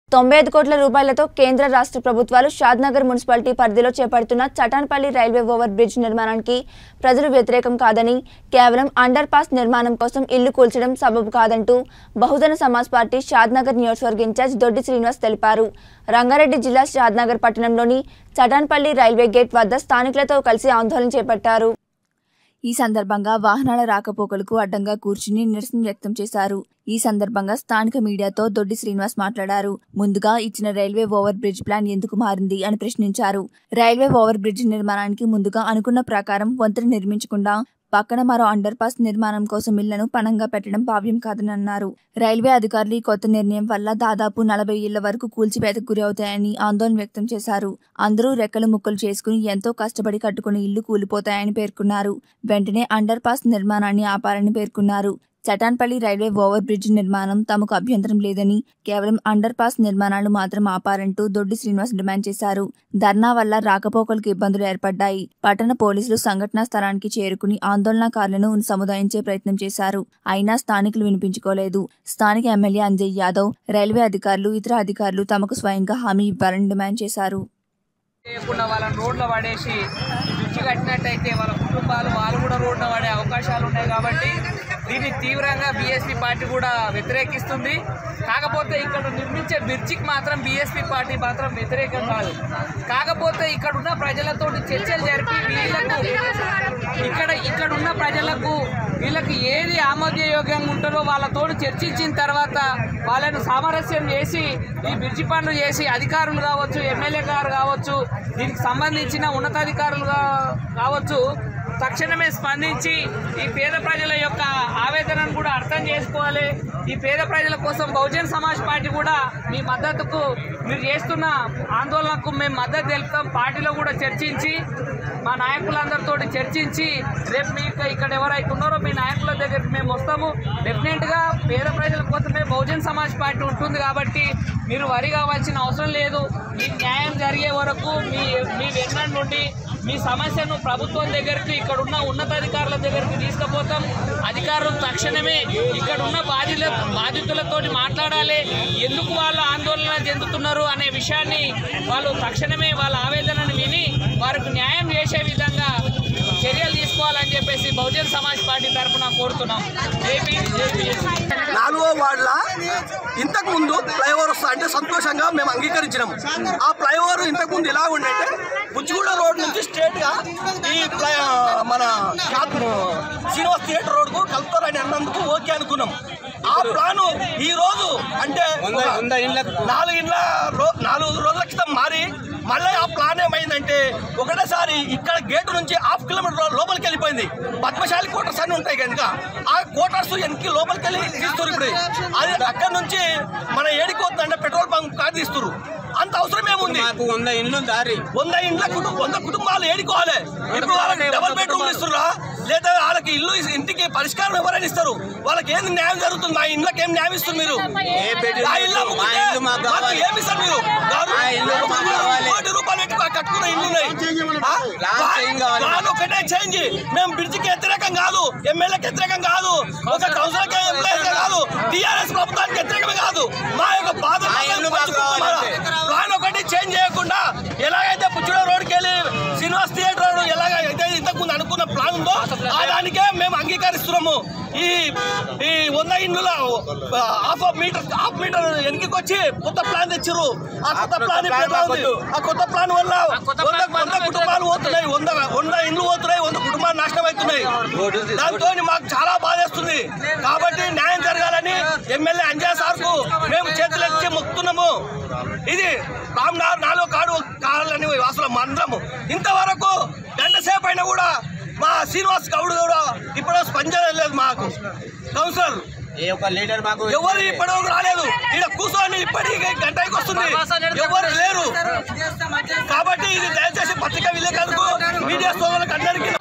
తొంభై ఐదు కోట్ల రూపాయలతో కేంద్ర రాష్ట్ర ప్రభుత్వాలు షాద్నగర్ మున్సిపాలిటీ పరిధిలో చేపడుతున్న చటాన్పల్లి రైల్వే ఓవర్ బ్రిడ్జ్ నిర్మాణానికి ప్రజలు వ్యతిరేకం కాదని కేవలం అండర్ పాస్ నిర్మాణం కోసం ఇల్లు కూల్చడం సబబు కాదంటూ బహుజన సమాజ్ పార్టీ షాద్నగర్ నియోజకవర్గ ఇన్ఛార్జ్ దొడ్డి శ్రీనివాస్ తెలిపారు రంగారెడ్డి జిల్లా షాద్నగర్ పట్టణంలోని చటాన్పల్లి రైల్వే గేట్ వద్ద స్థానికులతో కలిసి ఆందోళన చేపట్టారు ఈ సందర్భంగా వాహనాల రాకపోకలకు అడ్డంగా కూర్చుని నిరసన వ్యక్తం చేశారు ఈ సందర్భంగా స్థానిక మీడియాతో దొడ్డి శ్రీనివాస్ మాట్లాడారు ముందుగా ఇచ్చిన రైల్వే ఓవర్ బ్రిడ్జ్ ప్లాన్ ఎందుకు మారింది అని ప్రశ్నించారు రైల్వే ఓవర్ బ్రిడ్జ్ నిర్మాణానికి ముందుగా అనుకున్న ప్రకారం వంతెన నిర్మించకుండా పక్కన మరో అండర్ పాస్ నిర్మాణం కోసం ఇళ్లను పణంగా పెట్టడం భావ్యం కాదని అన్నారు రైల్వే అధికారులు ఈ కొత్త నిర్ణయం వల్ల దాదాపు నలభై ఇళ్ల వరకు కూల్చివేతకు గురి అవుతాయని ఆందోళన వ్యక్తం చేశారు అందరూ రెక్కలు ముక్కలు చేసుకుని ఎంతో కష్టపడి కట్టుకుని ఇల్లు కూలిపోతాయని పేర్కొన్నారు వెంటనే అండర్ పాస్ నిర్మాణాన్ని ఆపాలని పేర్కొన్నారు చటాన్పల్లి రైల్వే ఓవర్ బ్రిడ్జ్ నిర్మాణం తమకు అభ్యంతరం లేదని కేవలం అండర్ పాస్ నిర్మాణాలు మాత్రం ఆపారంటూ దొడ్డి శ్రీనివాస్ డిమాండ్ చేశారు ధర్నా వల్ల రాకపోకలకు ఇబ్బందులు ఏర్పడ్డాయి పట్టణ పోలీసులు సంఘటనా స్థలానికి చేరుకుని ఆందోళనకారులను సముదాయించే ప్రయత్నం చేశారు అయినా స్థానికులు వినిపించుకోలేదు స్థానిక ఎమ్మెల్యే అంజయ్ యాదవ్ రైల్వే అధికారులు ఇతర అధికారులు తమకు స్వయంగా హామీ ఇవ్వాలని డిమాండ్ చేశారు చేయకుండా వాళ్ళని రోడ్లో పడేసి పిచ్చి కట్టినట్టయితే వాళ్ళ కుటుంబాలు వాళ్ళు కూడా రోడ్లో పడే అవకాశాలు ఉన్నాయి కాబట్టి దీన్ని తీవ్రంగా బీఎస్పీ పార్టీ కూడా వ్యతిరేకిస్తుంది కాకపోతే ఇక్కడ నిర్మించే బ్రిడ్జికి మాత్రం బీఎస్పీ పార్టీ మాత్రం వ్యతిరేకం కాదు కాకపోతే ఇక్కడ ఉన్న ప్రజలతో చర్చలు జరిపి వీళ్ళకు ఇక్కడ ఇక్కడ ఉన్న ప్రజలకు వీళ్ళకి ఏది ఆమోదయోగ్యంగా ఉంటుందో వాళ్ళతో చర్చించిన తర్వాత వాళ్ళను సామరస్యం చేసి ఈ బ్రిడ్జి పనులు చేసి అధికారులు కావచ్చు ఎమ్మెల్యే గారు కావచ్చు దీనికి సంబంధించిన ఉన్నతాధికారులు కా- కావచ్చు తక్షణమే స్పందించి ఈ పేద ప్రజల యొక్క ఆవేదనను కూడా అర్థం చేసుకోవాలి ఈ పేద ప్రజల కోసం బహుజన్ సమాజ్ పార్టీ కూడా మీ మద్దతుకు మీరు చేస్తున్న ఆందోళనకు మేము మద్దతు తెలుపుతాం పార్టీలో కూడా చర్చించి మా నాయకులందరితో చర్చించి రేపు మీకు ఇక్కడ ఎవరైతే ఉన్నారో మీ నాయకుల దగ్గరికి మేము వస్తాము డెఫినెట్గా పేద ప్రజల కోసమే బహుజన్ సమాజ్ పార్టీ ఉంటుంది కాబట్టి మీరు వరి కావాల్సిన అవసరం లేదు మీ న్యాయం జరిగే వరకు మీ మీ వెన్న నుండి మీ సమస్యను ప్రభుత్వం దగ్గరికి ఇక్కడ ఉన్న ఉన్నతాధికారుల దగ్గరికి తీసుకుపోతాం అధికారులు తక్షణమే ఇక్కడ ఉన్న బాధితుల బాధితులతోటి మాట్లాడాలి ఎందుకు వాళ్ళు ఆందోళన చెందుతున్నారు అనే విషయాన్ని వాళ్ళు తక్షణమే వాళ్ళ ఆవేదనను విని వారికి న్యాయం చేసే విధంగా చర్యలు తీసుకోవాలని చెప్పేసి బహుజన్ సమాజ్ పార్టీ తరఫున కోరుతున్నాం జేపీ జేపీఎస్సీ నాలుగో వార్డుల ఇంతకు ముందు ఫ్లైఓవర్ వస్తా అంటే సంతోషంగా మేము అంగీకరించినాము ఆ ఫ్లైఓవర్ ఇంతకు ముందు ఎలా ఉండంటే బుచ్చిగూడ రోడ్ నుంచి స్ట్రేట్ గా ఈ ఫ్లై మన షాప్ శ్రీనివాస్ థియేటర్ రోడ్ కు కలుపుతారని అన్నందుకు ఓకే అనుకున్నాం ఆ ప్లాన్ ఈ రోజు అంటే నాలుగు ఇండ్ల రో- నాలుగు రోజుల క్రితం మారి మళ్ళీ ఆ ప్లాన్ ఏమైందంటే ఒకటేసారి ఇక్కడ గేటు నుంచి హాఫ్ కిలోమీటర్ లోపలికి వెళ్ళిపోయింది పద్మశాలి క్వార్టర్స్ అని ఉంటాయి కనుక ఆ క్వార్టర్స్ వెనక్కి లోపలికి వెళ్ళి తీస్తారు ఇప్పుడు అది అక్కడ నుంచి మన ఏడిపోతుందంటే పెట్రోల్ బంక్ కాదు తీస్తారు అంత అవసరం ఏముంది మాకు వంద ఇండ్లు దారి వంద ఇండ్ల కుటుంబ వంద కుటుంబాలు ఏడుకోవాలి ఇప్పుడు వాళ్ళకి డబుల్ బెడ్రూమ్ ఇస్తున్నా లేదా వాళ్ళకి ఇల్లు ఇస్- ఇంటికి పరిష్కారం ఎవరైనా ఇస్తారు వాళ్ళకి ఏంది న్యాయం జరుగుతుంది మా ఇండ్లకి ఏం న్యాయం ఇస్తుంది మీరు ఏ బెడ్రూమ్ ఆ ఇల్లు మా అమ్ముకుంటే ఇల్లు మాకు మాకు కావాలి. ఏమి ఇస్తారు మీరు గారు, ఆ ఇల్లు ఒక మాకు కావాలి. కోటి రూపాయలు పెట్టి కట్టుకున్న ఇల్లు ఉన్నాయి ఆ? ప్లాన్ చేంజ్ కావాలి. ప్లాన్ ఒకటే చేంజ్ మేము బ్రిడ్జికి వ్యతిరేకం కాదు ఎమ్మెల్యేకి వ్యతిరేకం కాదు ఒక కౌన్సిలర్ ఎంప్లాయీస్ కాదు టీఆర్ఎస్ ప్రభుత్వానికి వ్యతిరేకమే కాదు మా యొక్క బాధ ఆ ఇల్లు మాకు కావాలి. ప్లాన్ ఒకటి చేంజ్ చేయకుండా ఎలాగైతే పుచ్చుడ రోడ్కి వెళ్ళి శ్రీనివాస్ థియేటర్ రోడ్ ఎలాగైతే ఇంతకుముందు అనుకున్న ప్లాన్ ఉందో ఆ దానికే మేము అంగీకరిస్తున్నాము ఈ ఈ వంద ఇండ్లలో హాఫ్ మీటర్ హాఫ్ మీటర్ వెనక్కి వచ్చి కొత్త ప్లాన్ తెచ్చిర్రు ఆ కొత్త ప్లాన్ ఇప్పుడు ఎలా ఉంది ఆ కొత్త ప్లాన్ వల్ల వంద వంద కుటుంబాలు పోతున్నాయి వంద వంద ఇండ్లు పోతున్నాయి వంద కుటుంబాలు నాశనం అవుతున్నాయి దాంతో మాకు చాలా బాధేస్తుంది కాబట్టి న్యాయం జరగాలని ఎమ్మెల్యే అంజయ్ సార్ కు మేము చేతులెత్తి మొక్కుతున్నాము ఇది రామ్నగర్ నాలుగు కాడు కావాలని అసలు మందరము ఇంతవరకు గంట సేపు అయినా కూడా మా శ్రీనివాస్ గౌడ్ కూడా ఇప్పుడు స్పందించలేదు మాకు కౌన్సిలర్ ఏ ఒక్క లీడర్ మాకు ఎవరు ఇప్పటివరకు రాలేదు ఇక్కడ కూర్చొని ఇప్పటికి గంటకి వస్తుంది ఎవరు లేరు కాబట్టి ఇది దయచేసి పత్రికా విలేకరులకు మీడియా సోదరులకు అందరికీ